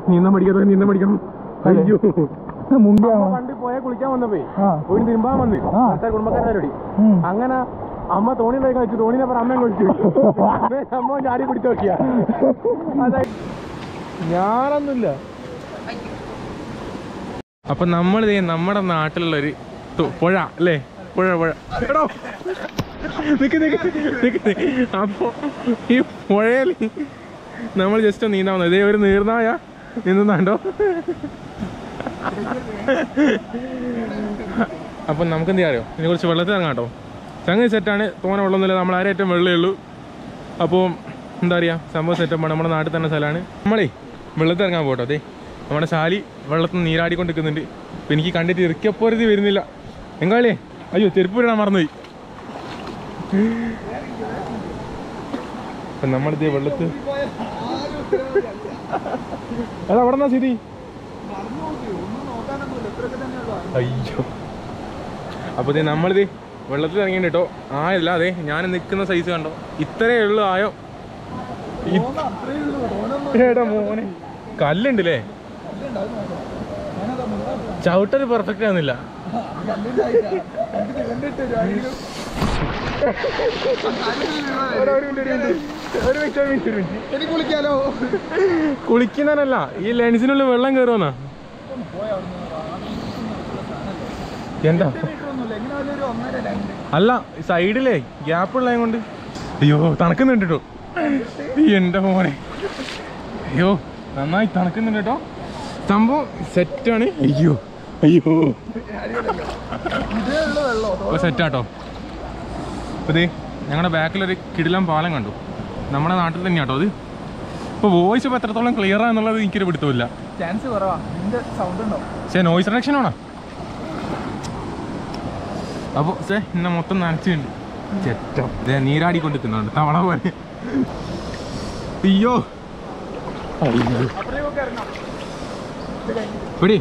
നീന്തം പഠിക്കാത്ത നീന്തം പഠിക്കണം അയ്യോ മുണ്ടിയാണോ പണ്ട് പോയാൽ കുളിക്കാൻ വന്നപ്പോ ആ ഒരു തിരുമ്പാൻ വന്ന് ആ. അടുത്ത കുടുംബക്കാരോടി ഉം. അങ്ങനെ അമ്മ തോണിയിലേക്ക് വെച്ചു തോണിനെ പറ അമ്മയും കുളിച്ചു അമ്മ ചാടി പിടിച്ചു നോക്കിയ ഞാനൊന്നുമില്ല അപ്പൊ നമ്മൾ നമ്മുടെ നാട്ടിലുള്ള ഒരു പുഴ അല്ലേ പുഴ പുഴ എടോ നിക്ക് നിക്ക് നിക്ക് നിക്ക്. അപ്പൊ ഈ പുഴയിൽ നമ്മൾ ജസ്റ്റ് ഒന്ന് നീന്താൻ വന്നത് ഇതേ ഒരു നീർനായ നീന്തുന്നുണ്ടോ അപ്പം നമുക്ക് എന്ത് അറിയോ ഇതിനെ കുറിച്ച് വെള്ളത്തിൽ ഇറങ്ങാം കേട്ടോ ചങ്ങ സെറ്റാണ് തോനെ വെള്ളമൊന്നുമില്ല നമ്മൾ ആരേറ്റവും വെള്ളമേ ഉള്ളൂ അപ്പോൾ എന്താ പറയുക സംഭവം സെറ്റപ്പാണ് നമ്മുടെ നാട്ടിൽ തന്നെ സ്ഥലമാണ് നമ്മളേ വെള്ളത്തിൽ ഇറങ്ങാൻ പോട്ടോ അതെ നമ്മുടെ ശാലി വെള്ളത്തിൽ നീരാടിക്കൊണ്ട് നിൽക്കുന്നുണ്ട് അപ്പം എനിക്ക് കണ്ടിട്ട് ഇറക്കപ്പോരത് വരുന്നില്ല എങ്കാളിയേ അയ്യോ ചെരുപ്പ് ഇടാൻ മറന്നുപോയി അപ്പം നമ്മളിത് വെള്ളത്തിൽ അത് അവിടെ നിന്നാ സ്ഥിതി അയ്യോ അപ്പോൾ ഇത് നമ്മളിത് വെള്ളത്തിൽ ഇറങ്ങിയിട്ട് കേട്ടോ ആയല്ല അതെ ഞാൻ നിൽക്കുന്ന സൈസ് കണ്ടോ ഇത്രയേ ഉള്ളൂ ആയോ എടാ മോനെ കല്ലുണ്ടല്ലേ ചവിട്ടത് പെർഫെക്റ്റ് ആവുന്നില്ല എനിക്ക് കുളിക്കാലോ കുളിക്കുന്നതല്ല ഈ ലെൻസിനുള്ളിൽ വെള്ളം കയറുമെന്നാ എന്താ എങ്ങനെ ഒരു ഒന്നര രണ്ട് അല്ല സൈഡിലേ ഗ്യാപ്പ് ഉള്ളത് കൊണ്ട് അയ്യോ തണുക്കുന്നുണ്ട് കേട്ടോ എന്റെ മോനെ അയ്യോ നന്നായി തണുക്കുന്നുണ്ട് കേട്ടോ സംഭവം സെറ്റാണ് അയ്യോ അയ്യോ ഇതേ ഉള്ളു വെള്ളോ ഇപ്പൊ സെറ്റാട്ടോ അതെ ഞങ്ങളുടെ ബാക്കിലൊരു കിടിലം പാലം കണ്ടു നമ്മുടെ നാട്ടിൽ തന്നെയാട്ടോ അത് ഇപ്പൊ വോയിസ് ഇപ്പൊ എത്രത്തോളം ക്ലിയർ ആണെന്നുള്ളത് എനിക്കൊരു പിടുത്തമില്ല ചാൻസ് കുറവാ നിന്റെ സൗണ്ട് ഉണ്ടോ പക്ഷേ നോയിസ് റിഡക്ഷൻ ആണോ അപ്പോൾ സേ എന്നെ മൊത്തം നനച്ചുണ്ട് ചെറ്റം ഇതേ നീരാടിക്കൊണ്ടിരിക്കുന്നുണ്ട് തവള പോലെ അയ്യോ അയ്യോ അപ്പുറത്തേക്കൊക്കെ ഇറങ്ങാം പിടി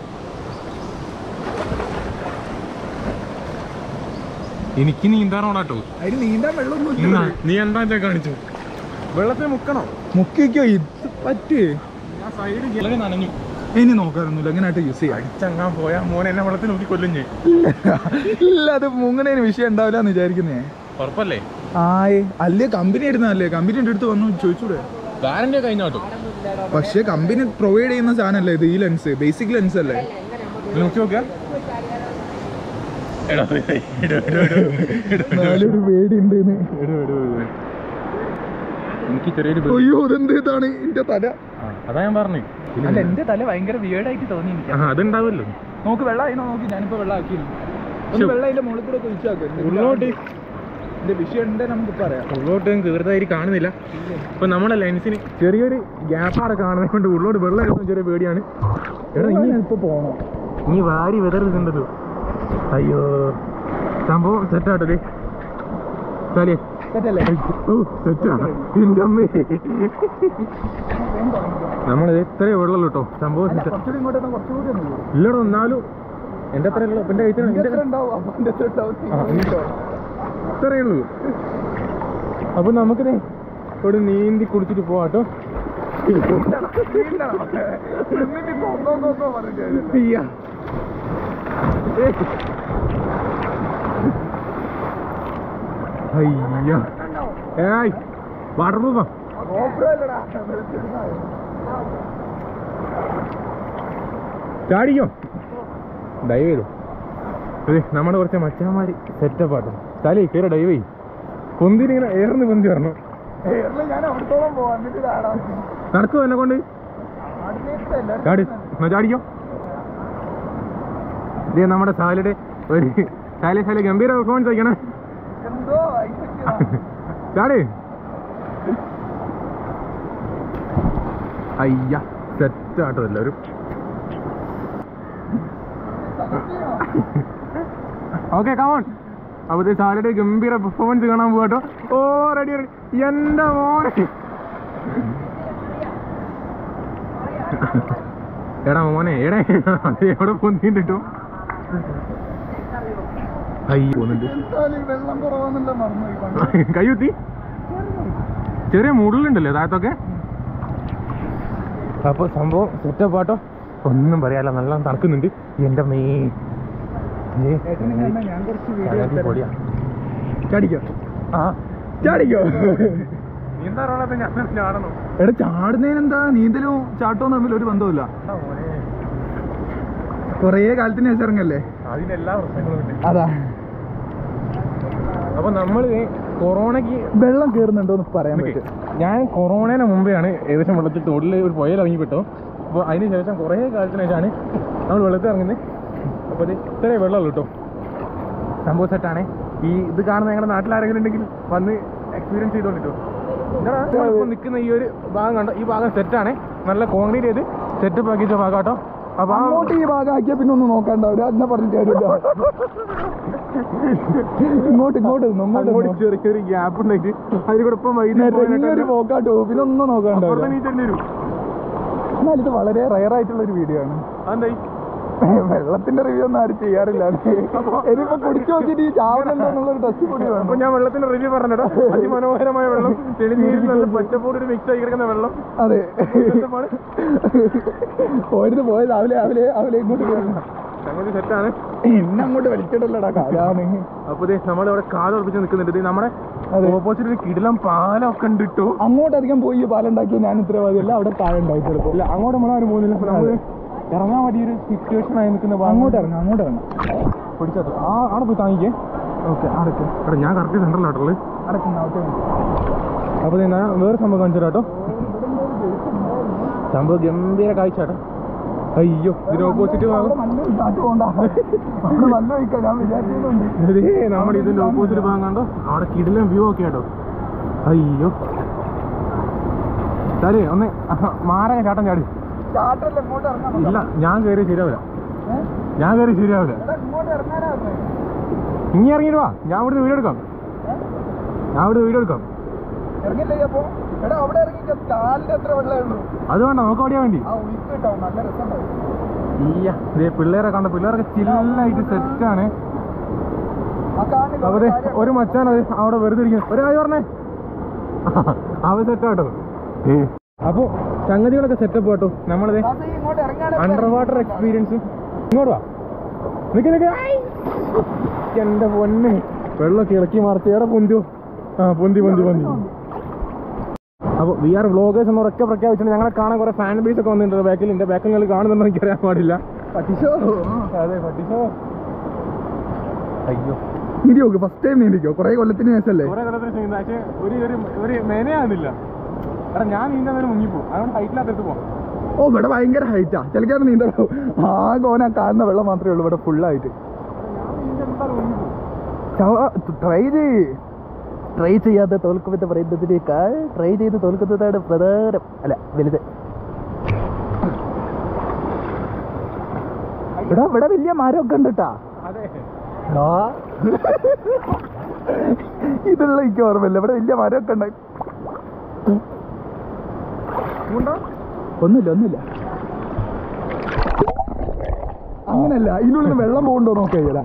എനിക്ക് നീന്താറോടാട്ടോ അതിന് നീന്താൻ വെള്ളമൊന്നും ഇന്നാ, നീ എന്താ ഇതൊക്കെ കാണിച്ചു വെള്ളത്തിൽ മുക്കണോ മുക്കിക്കോ ഇത് പറ്റേ ഞാൻ സൈഡ് ഇളകി നനഞ്ഞു ഇനി നോക്കാറൊന്നുമില്ല എങ്ങനെയായിട്ട് യൂസ് ചെയ്യാം അടിച്ചങ്ങാൻ പോയാ മോനെ എന്നെ വെള്ളത്തിൽ നോക്കി കൊല്ലും ഞാൻ ഇല്ല അത് മുങ്ങണേന് വിഷയം ഉണ്ടാവില്ല എന്ന് വിചാരിക്കുന്നേ ഉറപ്പല്ലേ ആയേ അല്ലേ കമ്പനി ആയിരുന്നല്ലേ കമ്പനി എൻ്റെ അടുത്ത് വന്നു ചോദിച്ചൂടെ വാറന്റി കഴിഞ്ഞോട്ടോ പക്ഷേ കമ്പനി പ്രൊവൈഡ് ചെയ്യുന്ന സാധനമല്ലേ ഇത് ഈ ലെൻസ് ബേസിക് ലെൻസ് അല്ലേ നോക്കി നോക്കിയാ എടാ നല്ലൊരു പേടിയുണ്ട് എനിക്ക് ചെറിയൊരു പേടി. അയ്യോ അതെന്ത് ഇതാണ് എന്റെ തല ആ, അതാ ഞാൻ പറഞ്ഞു അല്ല എന്റെ തല ഭയങ്കര വിയേർഡായിട്ട് തോന്നി എനിക്ക് ആ അതുണ്ടാവുമല്ലോ നോക്ക് വെള്ളം അതിനോ നോക്കി ഞാനിപ്പോ വെള്ളം ആക്കിയിരുന്നു ഒന്ന് ശ്ശോ. വെള്ളം അതിന്റെ മുകളിൽ കൂടെ ഒഴിച്ചാക്കും ഉള്ളോട്ട് എന്റെ വിഷയം ഉണ്ട് നമുക്ക് പറയാം ഉള്ളോട്ട് കീർത്തായി കാണുന്നില്ല ഇപ്പൊ നമ്മുടെ ലെൻസിന് ചെറിയൊരു ഗ്യാപ്പാടെ കാണുന്നത് കൊണ്ട് ഉള്ളോട്ട് വെള്ളം എടുക്കുന്ന ചെറിയ പേടിയാണ് എടാ ഇനി ഇപ്പൊ പോണോ നീ വാരി വെതറുന്നുണ്ടല്ലോ അയ്യോ സംഭവം സെറ്റാട്ടല്ലേ ചാലിയേ തെറ്റല്ലേ ഓ സെറ്റാ എന്റെ അമ്മേ നമ്മളിത് ഇത്രയേ വെള്ളമുള്ളൂ കേട്ടോ സംഭവം അല്ല സെറ്റാ കുറച്ചുകൂടി ഇങ്ങോട്ട് വന്നാ കുറച്ചുകൂടി ഒന്ന് കൂടും. ഇല്ലടോ എന്നാലും എന്റെ അത്ര ഉള്ളൂ എന്റെ കഴിച്ചാൽ നിന്റെ എന്റെ എത്ര ഉണ്ടാവും അപ്പൊ എന്റെ എത്ര ഉണ്ടാവും ആ, ഇങ്ങോട്ടോ. ഇത്രയേ ഉള്ളൂ അപ്പൊ നമുക്കിതേ ഇവിടെ നീന്തി കുടിച്ചിട്ട് പോവാട്ടോ നീന്തണം. എന്നിട്ട് ഇപ്പൊ ഒന്നോ ഒന്നോ പറഞ്ഞിട്ട് കാര്യമില്ല. അയ്യോ ഏയ് വാട്ടർ പ്രൂഫാ GoPro അല്ലടാ, വെളുത്തിരുന്നാ മതി. ചാടിക്കോ ഡൈവ് ചെയ്തു അതെ നമ്മുടെ കുറച്ച് മച്ചാന്മാര് സെറ്റപ്പ് ആട്ടോ ചാലി കയറി ഡൈവ് ചെയ്യും പൊന്തിനിങ്ങനെ ഏർന്ന് പൊന്തി വരണം ഏയ്, എറില് ഞാൻ അവിടത്തോളം പോവാം എന്നിട്ട് ഇതാടാ. നടക്കുമോ എന്നെ കൊണ്ട് നാട്ടിലേക്ക് എല്ലാവരും ചാടി എന്നാ ചാടിക്കോ ഇതേ നമ്മുടെ സാലിയുടെ ഒരു സാലി സാലി ഗംഭീര പെർഫോമൻസ് ആയിക്കണേ എന്തോ അയച്ചിട്ടാ. ചാടി അയ്യ സെറ്റ് ആട്ടോ എല്ലാവരും ഓക്കെ കമോൺ അപ്പൊ ഇത് സാലയുടെ ഗംഭീര പെർഫോമൻസ് കാണാൻ പോകട്ടോ ഓ റെഡി റെഡി എന്റെ മോനെ എടാ മോനെ എടേ അത് എവിടെ പൊന്തിട്ടോ അയ്യോ പോകുന്നുണ്ട് എന്തായാലും ഈ വെള്ളം കുറവാന്നല്ല മറന്നുപോയി പണ്ട്. കയ്യുത്തി ചെറിയ മുള്ളുണ്ടല്ലേ താഴത്തൊക്കെ അപ്പോൾ സംഭവം സെറ്റപ്പ് ആട്ടോ ഒന്നും പറയാല്ല നല്ല തണുക്കുന്നുണ്ട് എൻ്റെ മേ ഞാൻ കുറച്ച് വീഡിയോ പൊളിയാ ചാടിക്കോ ആ ചാടിക്കോ നീന്താറുള്ളത് ഞാൻ ചാടണം എടാ ചാടുന്നതിനെന്താ നീന്തലും ചാട്ടവും തമ്മിൽ ഒരു ബന്ധവുമില്ല കൊറേ കാലത്തിന് ശേഷം ഇറങ്ങല്ലേ അതിനെല്ലാ പ്രശ്നങ്ങളും ഉണ്ട് അതാ അപ്പൊ നമ്മൾ കൊറോണയ്ക്ക് വെള്ളം കേറുന്നുണ്ടോ എന്ന് പറയാൻ നിക്ക്. പറ്റും ഞാൻ കൊറോണയുടെ മുമ്പെയാണ് ഏകദേശം വെള്ളത്തിൽ തോടിൽ ഒരു പുഴയിൽ ഇറങ്ങിപ്പെട്ടോ അപ്പോൾ അതിന് ശേഷം കുറേ കാലത്തിന് ശേഷമാണ് നമ്മൾ വെള്ളത്തിൽ ഇറങ്ങുന്നത് അപ്പോൾ ഇത് ഇത്രയും വെള്ളമുള്ളൂ കേട്ടോ സംഭവം സെറ്റാണ് ഈ ഇത് കാണുന്ന ഞങ്ങളുടെ നാട്ടിലാരെങ്കിലും ഉണ്ടെങ്കിൽ വന്ന് എക്സ്പീരിയൻസ് ചെയ്തോണ്ടിട്ടോ ഇപ്പോൾ നിൽക്കുന്ന ഈ ഒരു ഭാഗം കണ്ടോ ഈ ഭാഗം സെറ്റാണ് നല്ല കോൺക്രീറ്റ് ചെയ്ത് സെറ്റപ്പ് ആക്കിച്ച ഭാഗം കേട്ടോ അപ്പോൾ ആ അങ്ങോട്ട് ഈ ഭാഗം ആക്കിയാ പിന്നെ ഒന്നും നോക്കണ്ടാവില്ല എന്നെ പറഞ്ഞിട്ട് കാര്യമില്ല ഇങ്ങോട്ട് ഇങ്ങോട്ട് നിന്ന്, ഇങ്ങോട്ട് അങ്ങോട്ട് നിന്ന്. ചെറിയ ചെറിയ ഗ്യാപ്പ് ഉണ്ടായിട്ട് അതിൽ കൂടെ ഇപ്പം നേരെ ഈ ഒരു വൈകുന്നേരം പോക്കാട്ടോ പിന്നെ ഒന്നും നോക്കണ്ടാവില്ല അപ്പുറത്ത് നീ തന്നെ വരും എന്നാൽ ഇത് വളരെ റയർ ആയിട്ടുള്ള ഒരു വീഡിയോ ആണ് അതെന്തായി വെള്ളത്തിന്റെ റിവ്യൂ ഒന്നും ആരും ചെയ്യാറില്ല ഇനിയിപ്പോ കുടിച്ചു നോക്കിയിട്ട് ഈ ചാവലുണ്ടോ എന്നുള്ളൊരു ടെസ്റ്റ് കൂടി അപ്പൊ വേണം ഞാൻ വെള്ളത്തിന്റെ റിവ്യൂ പറഞ്ഞോ അതിമനോഹരമായ വെള്ളം തെളിനീരിൽ നല്ല പച്ചപ്പോട് ഒരു മിക്സ് ആയി കിടക്കുന്ന വെള്ളം അതെ രസമാണ്. പോയത് പോയത് രാവിലെ രാവിലെ രാവിലെ ഇങ്ങോട്ട് കയറണം സംഗതി സെറ്റാണ് എന്നെ അങ്ങോട്ട് വലിച്ചിട്ടല്ലടാ കാലാന്ന് അപ്പൊ ദേ നമ്മൾ അവിടെ കാലുറപ്പിച്ച് നിൽക്കുന്നുണ്ട് ദേ നമ്മുടെ അതെ. ഓപ്പോസിറ്റ് ഒരു കിടിലം പാലമൊക്കെ ഉണ്ട് ഇട്ടു അങ്ങോട്ട് അധികം പോയി ഈ പാലുണ്ടാക്കിയ ഞാൻ ഉത്തരവാദിയല്ല അവിടെ താഴെ ഉണ്ടാവും ചിലപ്പോ ഇല്ല അങ്ങോട്ട് നമ്മൾ ആരും പോകുന്നില്ല അപ്പൊ നമ്മള് ഇറങ്ങാൻ പറ്റിയ ഒരു സിറ്റുവേഷൻ ആയി നിൽക്കുന്ന ഭാഗം അങ്ങോട്ട് ഇറങ്ങാം അങ്ങോട്ട് ഇറങ്ങാം പിടിച്ചോ ആ അവിടെ പോയി താങ്ങിക്കേ ഓക്കെ അടക്കും എടാ ഞാൻ കറക്റ്റ് സെന്ററിലാട്ടുള്ളത് അടക്കും അപ്പൊ ദേ ഞാൻ വേറെ സംഭവം കാണിച്ചു കേട്ടോ സംഭവം ഗംഭീര കാഴ്ച കേട്ടോ അയ്യോ ഇതിന് ഓപ്പോസിറ്റ് ഭാഗം നല്ല വയ്ക്കാം ഞാൻ വിചാരിക്കുന്നുണ്ട് ഇതേ നമ്മുടെ ഇതിന്റെ ഓപ്പോസിറ്റ് ഭാഗം കണ്ടോ അവിടെ കിടിലം വ്യൂ ഒക്കെ കേട്ടോ അയ്യോ ചാടി ഒന്ന് മാരക ചാട്ടം ചാടി ചാട്ടല്ല ഇങ്ങോട്ട് ഇറങ്ങാം ഇല്ല ഞാൻ കയറി ശരിയാവില്ല ഞാൻ കയറി ശരിയാവില്ല ഇങ്ങോട്ട് ഇറങ്ങാനാ പറഞ്ഞത്. ഇനി ഇറങ്ങിയിട്ട് വാ ഞാൻ ഇവിടുന്ന് വീഡിയോ എടുക്കാം ഞാൻ ഇവിടെ വീഡിയോ എടുക്കാം ഇറങ്ങില്ലേ അപ്പൊ എടാ അവിടെ ഇറങ്ങിക്കോ കാലിന്റെ എത്ര വെള്ളമേ ഉള്ളൂ അത് വേണ്ട നമുക്ക് ഓടിയാൻ വേണ്ടി ആ ഉയിപ്പ് കിട്ടാവും നല്ല രസമുണ്ടാവും ഇയ്യ ഇതേ പിള്ളേരെ കണ്ട പിള്ളേരൊക്കെ ചില്ലായിട്ട് സെറ്റാണ് ആ കാണില്ല അവിടെ ഒരു മച്ചാൻ അത് അവിടെ വെറുതെ ഇരിക്കുന്നു ഒരു കാര്യം പറഞ്ഞേ അവ സെറ്റാട്ടോ അപ്പൊ സംഗതികളൊക്കെ സെറ്റപ്പ് കേട്ടോ നമ്മളത് ഇങ്ങോട്ട് ഇറങ്ങാൻ അണ്ടർ വാട്ടർ എക്സ്പീരിയൻസ് ഇങ്ങോട്ട് വാ നിക്ക് നിക്ക് ഐ! എന്റെ പൊന്നെ വെള്ളമൊക്കെ ഇളക്കി മറിച്ച് എവിടെ പൊന്തിയോ ആ പൊന്തി പൊന്തി പൊന്തി അപ്പോൾ വി ആർ വ്ളോഗേഴ്സ് എന്ന് ഉറക്കെ പ്രഖ്യാപിച്ചിട്ട് ഞങ്ങളെ കാണാൻ കുറെ ഫാൻ ബേസ് ഒക്കെ വന്നിട്ടുണ്ട് ബാക്കിൽ എൻ്റെ ബാക്കിൽ നിങ്ങൾ കാണുന്നുണ്ടോ എനിക്ക് അറിയാൻ പാടില്ല പറ്റിച്ചോ അതെ പറ്റിച്ചോ അയ്യോ നീതി നോക്ക് ഫസ്റ്റ് ടൈം നീന്തിക്കോ കുറെ കൊല്ലത്തിന് ശേഷല്ലേ കുറെ കൊല്ലത്തിന് ചെയ്യുന്നത് പക്ഷേ ഒരു ഒരു ഒരു മെനയാകുന്നില്ല എടാ ഞാൻ നീന്താൻ നേരം മുങ്ങിപ്പോവും അതുകൊണ്ട് ഹൈറ്റിനകത്ത് പോകാം ഓ ഇവിടെ ഭയങ്കര ഹൈറ്റാ ചിലക്കാർ നീന്തലോ ആകെ ഓന കാണുന്ന വെള്ളം മാത്രമേ ഉള്ളൂ ഇവിടെ ഫുള്ളായിട്ട് ഞാൻ നീന്താൻ എന്തായാലും മുങ്ങിപ്പോവും ട്രൈ ചെയ് ട്രൈ ചെയ്യാതെ തോൽക്കുമെന്ന് പറയുന്നതിനേക്കാൾ ട്രൈ ചെയ്ത് തോൽക്കുന്നതാണ് പ്രധാനം അല്ല വലുത് ഇവിടെ ഇവിടെ വലിയ മരമൊക്കെ ഉണ്ട് കേട്ടാ അതെ ഇതുള്ള എനിക്ക് ഓർമ്മയില്ല ഇവിടെ വലിയ മരമൊക്കെ ഉണ്ട് ഉണ്ടോ ഒന്നുമില്ല ഒന്നുമില്ല അങ്ങനല്ല ഇതിനുള്ളിൽ നിന്ന് വെള്ളം പോകണ്ടോ നോക്കിയാ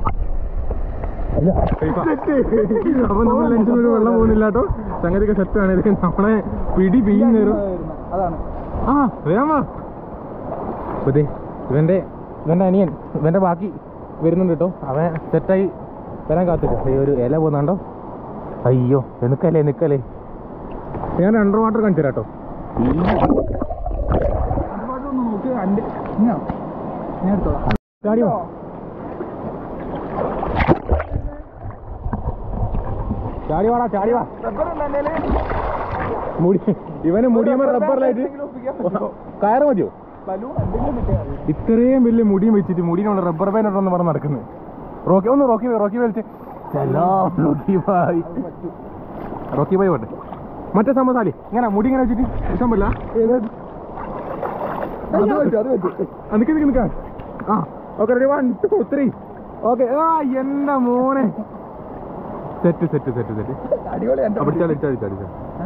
അപ്പൊ നമ്മൾ ലഞ്ചിനൊരു വെള്ളം പോകുന്നില്ല കേട്ടോ സംഗതിയൊക്കെ സെറ്റാണ് ഇത് നമ്മളെ പിടി പിയ്യും നേരം അതാണ് ആ വേമ അതെ ഇവന്റെ ഇവന്റെ അനിയൻ ഇവന്റെ ബാക്കി വരുന്നുണ്ട് കേട്ടോ അവൻ സെറ്റായി വരാൻ കാത്തിട്ട് ഈ ഒരു ഇല പോകുന്നുണ്ടോ അയ്യോ നിക്കല്ലേ നിക്കല്ലേ ഞാൻ അണ്ടർ വാട്ടർ കാണിച്ചു തരാം കേട്ടോ ഒന്ന് നോക്ക് അന്റെ ഇങ്ങാ. ഞാൻ എടുത്തോളാം ചാടിയോ ചാടി വാടാ ചാടി വാ മുടി ഇവന് മുടിയുമ്പോ റബ്ബറിലായിട്ട് കയറ് മതിയോ ഇത്രയും വലിയ മുടിയും വെച്ചിട്ട് മുടിയിനുള്ള റബ്ബർ ബാൻഡ് ഉണ്ടെന്ന് പറഞ്ഞ് നടക്കുന്നത് റോക്കി ഒന്ന് റോക്കി റോക്കി വലിച്ച് സലാം റോക്കി ബായ് റോക്കി ബായ് പോട്ടെ മറ്റേ സംഭവസാലി ഇങ്ങനെ മുടി ഇങ്ങനെ വെച്ചിട്ട് ഇഷ്ടം പറ്റില്ല അത് പറ്റും അത് പറ്റും ആ, നിക്ക് നിക്ക് നിക്ക ആ okay ready one two three okay ആ എന്റെ മോനെ സെറ്റ് സെറ്റ് സെറ്റ് സെറ്റ് അടിപൊളി എൻ്റെ പിടിച്ചാൽ ഇടിച്ചാൽ ഇടിച്ചാൽ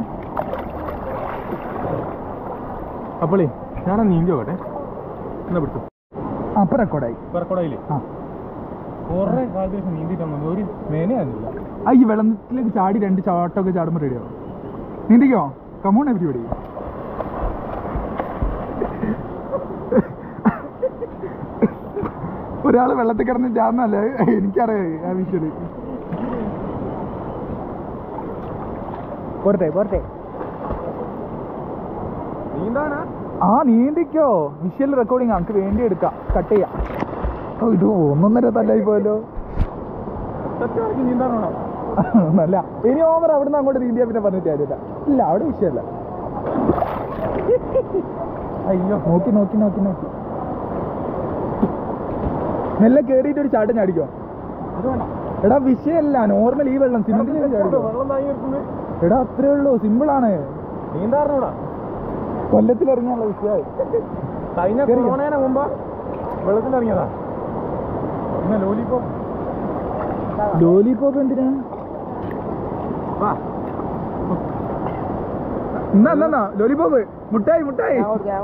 അപ്പോളേ ഞാനാ നീന്തി നോക്കട്ടെ എന്നാ പിടിച്ചു അപ്പൊ റെക്കോർഡായി പറക്കോടയില്ലേ ആ കുറെ കാലത്തിന് നീന്തിട്ടൊന്നും ഒരു മേനയാകുന്നില്ല ആ ഈ വെള്ളത്തിലേക്ക് ചാടി രണ്ട് ചാട്ടമൊക്കെ ചാടുമ്പോൾ റെഡിയാവും നീന്തിക്കോ കമോൺ എവരിബഡി ഒരാൾ വെള്ളത്തിൽ കിടന്ന് ചാന്നല്ലേ എനിക്കറിയാം ആ വിഷയം പോരട്ടെ പോരട്ടെ നീന്താനാ ആ നീന്തിക്കോ വിഷ്വൽ റെക്കോർഡിംഗ് നമുക്ക് വേണ്ടി എടുക്കാം കട്ട് ചെയ്യാം ഓ ഇത് ഒന്നൊന്നര തല്ലായി പോയല്ലോ സത്യമാണെങ്കിൽ നീന്താനാണോ നല്ല ഇനി ഓവർ അവിടുന്ന് അങ്ങോട്ട് നീന്തിയാ പിന്നെ പറഞ്ഞിട്ട് കാര്യമില്ല ഇല്ല അവിടെ വിഷയമല്ല അയ്യോ നോക്കി നോക്കി നോക്കി നോക്കി മെല്ലെ കേറിയിട്ട് ഒരു ചാട്ടം ചാടിക്കോ അത് വേണ്ട എടാ വിഷയമല്ല നോർമൽ ഈ വെള്ളം സിമെന്റിൽ ചാടിക്കോ വെള്ളം താങ്ങി നിർത്തുന്നത് എടാ അത്രേ ഉള്ളൂ സിമ്പിൾ ആണ് നീന്താറിനൂടാ കൊല്ലത്തിൽ ഇറങ്ങിയുള്ള വിഷയമായി കഴിഞ്ഞ കേറിയോ? കൊറോണേനെ മുമ്പ് വെള്ളത്തിൽ ഇറങ്ങിയതാ പിന്നെ ലോലിപ്പോ ലോലിപോപ്പ് എന്തിനാ വാ എന്നാ എന്നാ ലോലിപോപ്പ് മുട്ടായി മുട്ടായി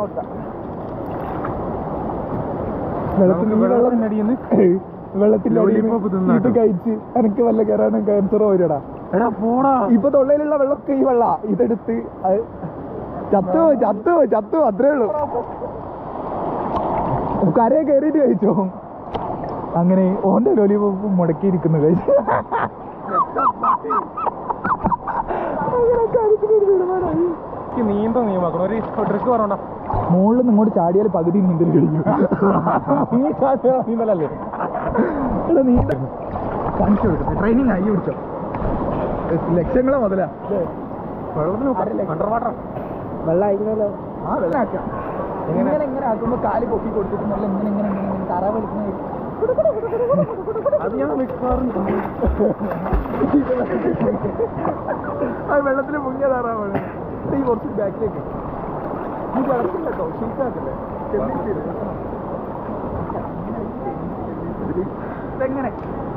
വെള്ളത്തിൽ ഈ വെള്ളം വെള്ളത്തിന്റെ അടിയിൽ വെള്ളത്തിന്റെ ലോലിപോപ്പ് തിന്നാട്ടോ. ഇത് കഴിച്ച് എനിക്ക് വല്ല കയറാനും ക്യാൻസറോ വരടാ എടാ പോടാ ഇപ്പൊ തൊള്ളയിലുള്ള വെള്ളമൊക്കെ ഈ വെള്ള ഇതെടുത്ത് അത് ചത്തു ചത്തു ചത്തു അത്രേ ഉള്ളൂ കരയെ കയറിയിട്ട് കഴിച്ചോ അങ്ങനെ ഓന്റെ ലോലിപോപ്പ് മുടക്കിയിരിക്കുന്നു കഴിച്ചു അങ്ങനെ കാര്യത്തിനൊരു തീരുമാനമായി. എനിക്ക് നീന്തം നിയമാക്കണം ഒരു ട്രിക്ക് പറഞ്ഞോണ്ടാ മുകളിൽ നിന്ന് ഇങ്ങോട്ട് ചാടിയാൽ പകുതി നീന്തൽ കഴിഞ്ഞു നീ ചാടിയ നീന്തലല്ലേ എടാ നീന്ത കാണിച്ചു കൊടുക്കട്ടെ ട്രെയിനിങ് ആയി പിടിച്ചോ ലക്ഷങ്ങളെ മുതലാ വെള്ളത്തിന് അണ്ടർ വാട്ടർ വെള്ളം അയക്കണല്ലോ ആ വെള്ളം ആക്കാം ഇങ്ങനെ ഇങ്ങനെ ആക്കുമ്പോ കാല് പൊക്കി കൊടുത്തിട്ട് നല്ല ഇങ്ങനെ ഇങ്ങനെ ഇങ്ങനെ ഇങ്ങനെ തറ വലിക്കുന്ന അത് ഞാൻ മിക്കവാറും ആ വെള്ളത്തിൽ മുങ്ങിയ താറാവാണ് ഈ കുറച്ച് ബാക്കിലേക്ക് ഈ കിടക്കില്ല കേട്ടോ ഷീറ്റാക്കല്ലേ ഇതെങ്ങനെ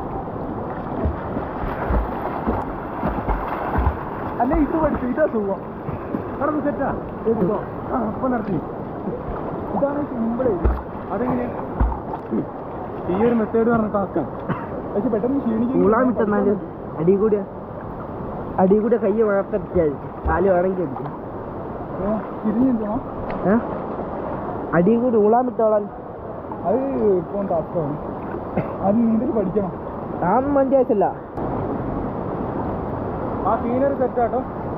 അല്ല ഇത് പഠിച്ചു ഇതാ സുഖം നടന്ന് സെറ്റാ ആ അപ്പൊ നടത്തി ഇതാണ് സിമ്പിള് അതെങ്ങനെ ഈ ഒരു മെത്തേഡ് പറഞ്ഞ ടാസ്ക്കാണ് പക്ഷെ പെട്ടെന്ന് ക്ഷീണിക്കും ഉളാമിട്ടെന്നാല് അടി കൂടിയ അടി കൂടെ കൈ വളർത്തിയാൽ കാല് വേണമെങ്കിൽ അടിക്കും തിരിഞ്ഞോ ഏ അടി കൂടി ഉളാമിട്ടോളാൻ അത് ഇപ്പം ടാസ്ക്കാണ് അത് നീന്തൽ പഠിക്കണം താന്നും വണ്ടി ആവശ്യമില്ല ആ സീനറി സെറ്റാട്ടോ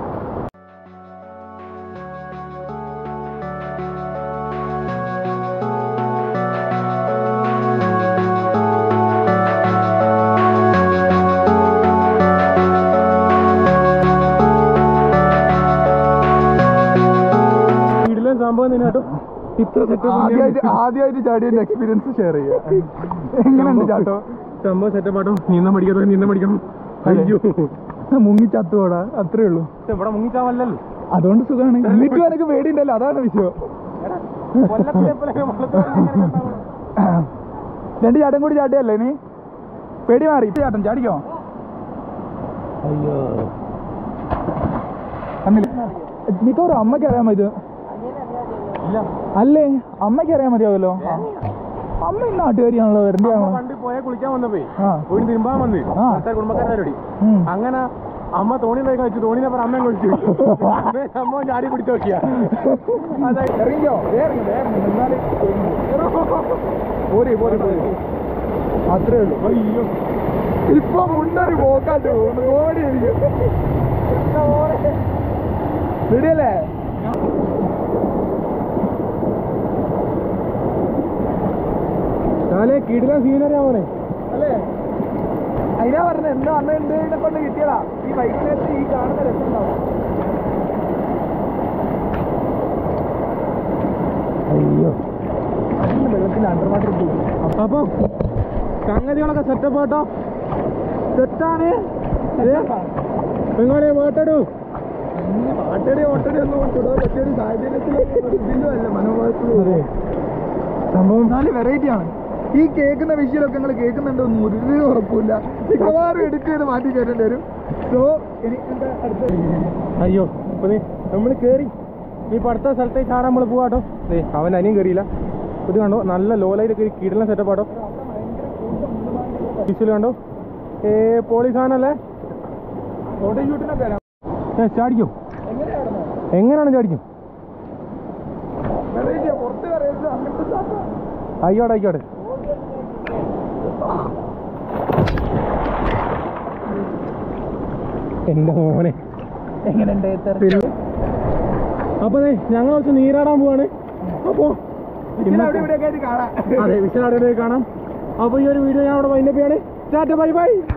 വീട്ടിലെ സംഭവം തന്നെ കേട്ടോ ഇത്ര ആദ്യമായിട്ട് സെറ്റപ്പ് ആദ്യമായിട്ട് ചാടിയതിന്റെ എക്സ്പീരിയൻസ് ഷെയർ ചെയ്യാം എങ്ങനെയുണ്ട് ചാട്ടോ സംഭവം സെറ്റപ്പ് ആട്ടോ നീന്തം പഠിക്കാത്തോ നീന്തം പഠിക്കണം അതെ. അയ്യോ മുങ്ങി ചത്തുപോടാ അത്രേ ഉള്ളൂ ഇവിടെ മുങ്ങിച്ചാവല്ലല്ലോ അതുകൊണ്ട് സുഖമാണ് എന്നിട്ടും എനിക്ക് പേടിയുണ്ടല്ലോ അതാണ് വിഷയം കൊല്ലത്തിലെപ്പോഴൊക്കെ വെള്ളത്തിൽ ഇറങ്ങി ഇങ്ങനെ കണ്ടാ രണ്ട് ചാട്ടം കൂടി ചാട്ടിയല്ലേ നീ പേടി മാറി ഇപ്പൊ ചാട്ടം ചാടിക്കോ അയ്യോ മിക്കവാറും അമ്മയ്ക്ക് അറിയാൻ പറ്റും ഇല്ല അല്ലേ അമ്മയ്ക്ക് അറിയാൻ മതിയാവല്ലോ അമ്മ ഈ നാട്ടുകാരിയാണല്ലോ അമ്മ വരണ്ടിയാണോ പണ്ട് പോയാൽ കുളിക്കാൻ വന്നപ്പോ ആ പോയി തിരുമ്പാൻ വന്ന് ആ. അടുത്ത കുടുംബക്കാരോടി ഉം. അങ്ങനെ അമ്മ തോണി ഉണ്ടായി കളിച്ചു തോണിനെ പറ അമ്മയും കുളിച്ചു അമ്മ ചാടി പിടിച്ചു നോക്കിയാ ഇറങ്ങിക്കോ പോരി പോരി പോരി അത്രേ ഉള്ളൂ അയ്യോ ഇപ്പൊ മുണ്ടൊരു പോക്കാട്ട് ഓടി റെഡിയല്ലേ നാലേ കിടിലൻ സീനറി ആവണേ അല്ലേ അതിനാ പറഞ്ഞ എന്തോ അന്ന് ഉണ്ട് കൊണ്ട് കിട്ടിയതാ ഈ വൈകുന്നേരത്ത് ഈ കാണുന്ന രസം ഉണ്ടാവും അയ്യോ അതിന് വെള്ളത്തിൽ അണ്ടർ വാട്ടർ പോകും അപ്പൊ സംഗതികളൊക്കെ സെറ്റപ്പ് ആട്ടോ സെറ്റാണ് നിങ്ങളെ വേട്ടടൂ പാട്ടടി ഓട്ടടി ഒന്നും തുടരാൻ പറ്റിയ ഒരു സാഹചര്യത്തിൽ ഇതിലും അല്ല മനോഭാവത്തിലും അതെ സംഭവം നാല് വെറൈറ്റി ആണ് ഈ കേൾക്കുന്ന വിഷയമൊക്കെ നിങ്ങൾ കേൾക്കുന്നുണ്ടോ എന്ന് ഒരു ഉറപ്പില്ല മിക്കവാറും എഡിറ്റ് ചെയ്ത് മാറ്റി കയറ്റേണ്ടി വരും സോ എനിക്ക് എന്താ അടുത്ത അയ്യോ അപ്പൊ നീ നമ്മൾ കേറി ഇപ്പൊ അടുത്ത സ്ഥലത്തേക്ക് ചാടാൻ നമ്മൾ പോവാട്ടോ ദേ അവൻ അനിയും കയറിയില്ല ഇത് കണ്ടോ നല്ല ലോലയിലൊക്കെ കിടലൻ സെറ്റപ്പ് ആട്ടോ വിഷ്വൽ കണ്ടോ ഏ പോളി സാധനല്ലേ ഫോട്ടോ ഷൂട്ടിനൊക്കെ വരാം ഏ ചാടിക്കും എങ്ങനെയായിരുന്നു എങ്ങനെയാണ് ചാടിക്കും വെറൈറ്റിയാ പുറത്ത് കറിയത് അങ്ങനത്തെ സാധനം ആയിക്കോട്ടെ ആയിക്കോട്ടെ എൻ്റെ മോനെ എങ്ങനെയുണ്ട് പിന്നെ അപ്പൊ ദേ, ഞങ്ങൾ കുറച്ച് നീരാടാൻ പോവാണ് അപ്പോ അവിടെ ഇവിടെ ഒക്കെ ആയിട്ട് കാണാം അതെ വിശാലയുടെ കാണാം അപ്പൊ ഈ ഒരു വീഡിയോ ഞാൻ അവിടെ വൈൻഡപ്പ് ചെയ്യാണ് ടാറ്റ ബൈ ബൈ